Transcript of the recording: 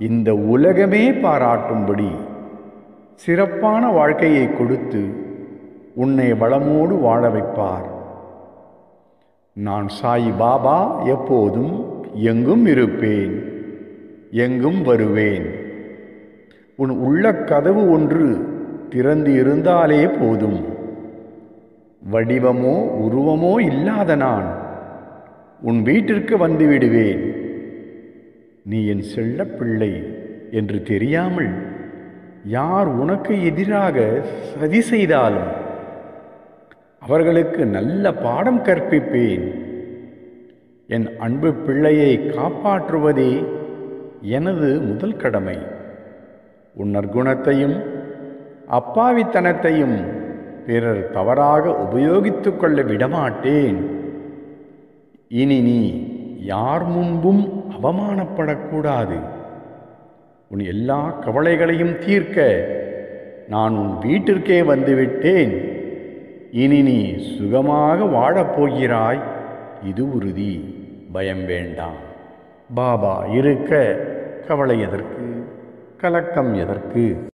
இந்த உலகமே பாராட்டும்படி சிறப்பான வாழ்க்கையை கொடுத்து உன்னை வளமோடு வாழ வைப்பார் நான் சாய் பாபா எப்போதும் எங்கும் இருப்பேன் எங்கும் வருவேன் உன் உள்ள கதவு ஒன்று திறந்து இருந்தாலே போதும் வடிவமோ உருவமோ இல்லாத நான் உன் வீட்டிற்கு வந்து விடுவேன் நீ என் செல்ல பிள்ளை என்று தெரியாமல் யார் உனக்கு எதிராக சதி செய்தாலும் அவர்களுக்கு நல்ல பாடம் கற்பிப்பேன் என் அன்பு பிள்ளையை காப்பாற்றுவதே எனது முதல் கடமை உன் நற்குணத்தையும் அப்பாவித்தனத்தையும் பிறர் தவறாக உபயோகித்துக் கொள்ள விடமாட்டேன் இனி நீ யார் முன்பும் அவமானப்படக்கூடாது உன் எல்லா கவலைகளையும் தீர்க்க நான் உன் வீட்டிற்கே வந்துவிட்டேன் இனி நீ சுகமாக வாழப்போகிறாய் இது உறுதி பயம் வேண்டாம் பாபா இருக்க கவலை எதற்கு கலக்கம் எதற்கு